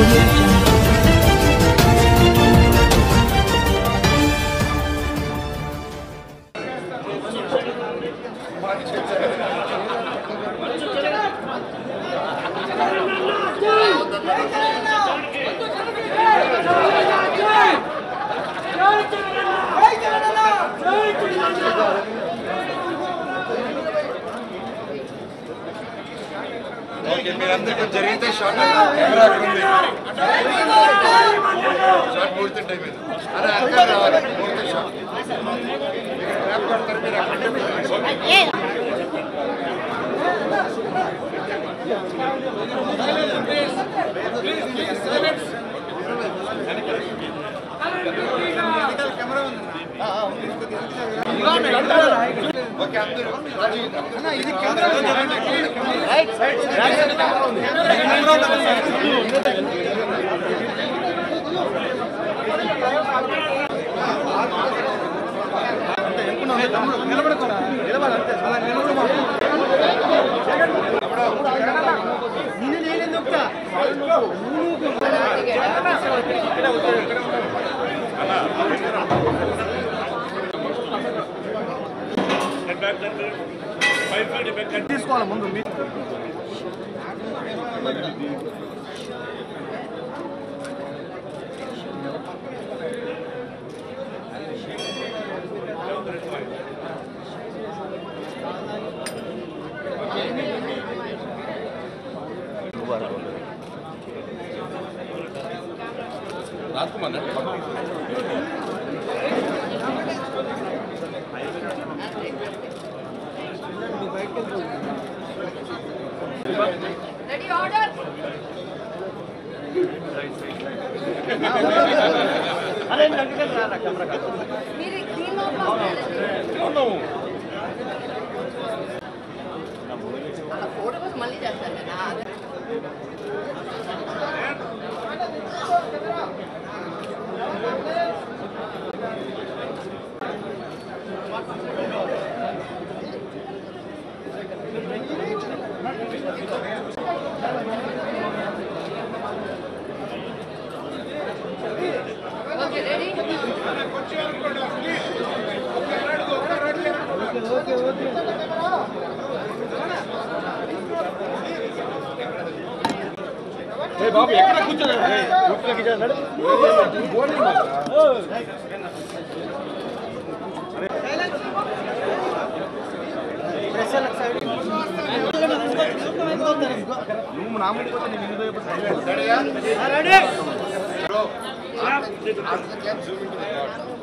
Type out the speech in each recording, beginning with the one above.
audio jungle. Okay మీరందరూ కొంచెం జరిగితే షార్ట్ కెమెరా అక్కడ ఉంది షార్ట్ పూర్తి టైం అయింది అదే అక్కడ రావాలి పూర్తి షార్ట్ మీరు ట్రాప్ కొడతారు మీరు అక్కడ ఓకే అందరూ రాజు ఇది తీసుకోవాలి ముందు మీ రెడీ ఆర్డర్ మీరు దీనిలో అలా ఫోటో కోసం మళ్ళీ చేస్తారు కదా ఓకే రెడీ బాబు ఎక్కడ కూర్చోలేదు నువ్వు నా ముందు పోతే నేను ఇందులో ఎప్పుడు సైలెంట్ రెడీయా bro after cap zoom into the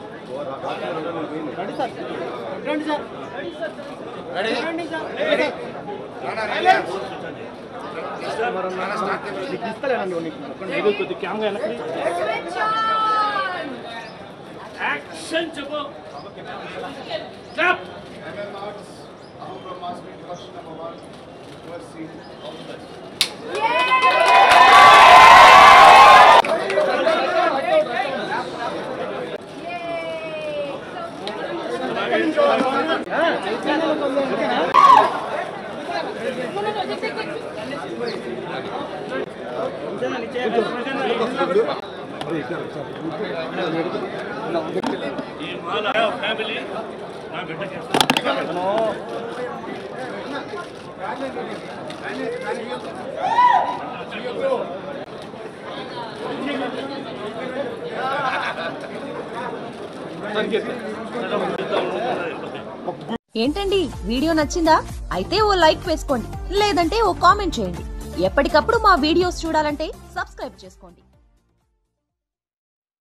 ready ready రానా రెడీ రానా స్టార్ట్ నీకు ఇస్తలేనండి నీకు ఇది కొద్ది క్యామ్గా వెనక్కి స్విచ్ ఆన్ యాక్షన్ చెప్పు stop question number one, first scene, all the best. ఈ మాల ఫ్యామిలీ నా బిడ్డకి ఏంటండి వీడియో నచ్చిందా అయితే ఓ లైక్ వేసుకోండి లేదంటే ఓ కామెంట్ చేయండి ఎప్పటికప్పుడు మా వీడియోస్ చూడాలంటే సబ్స్క్రైబ్ చేసుకోండి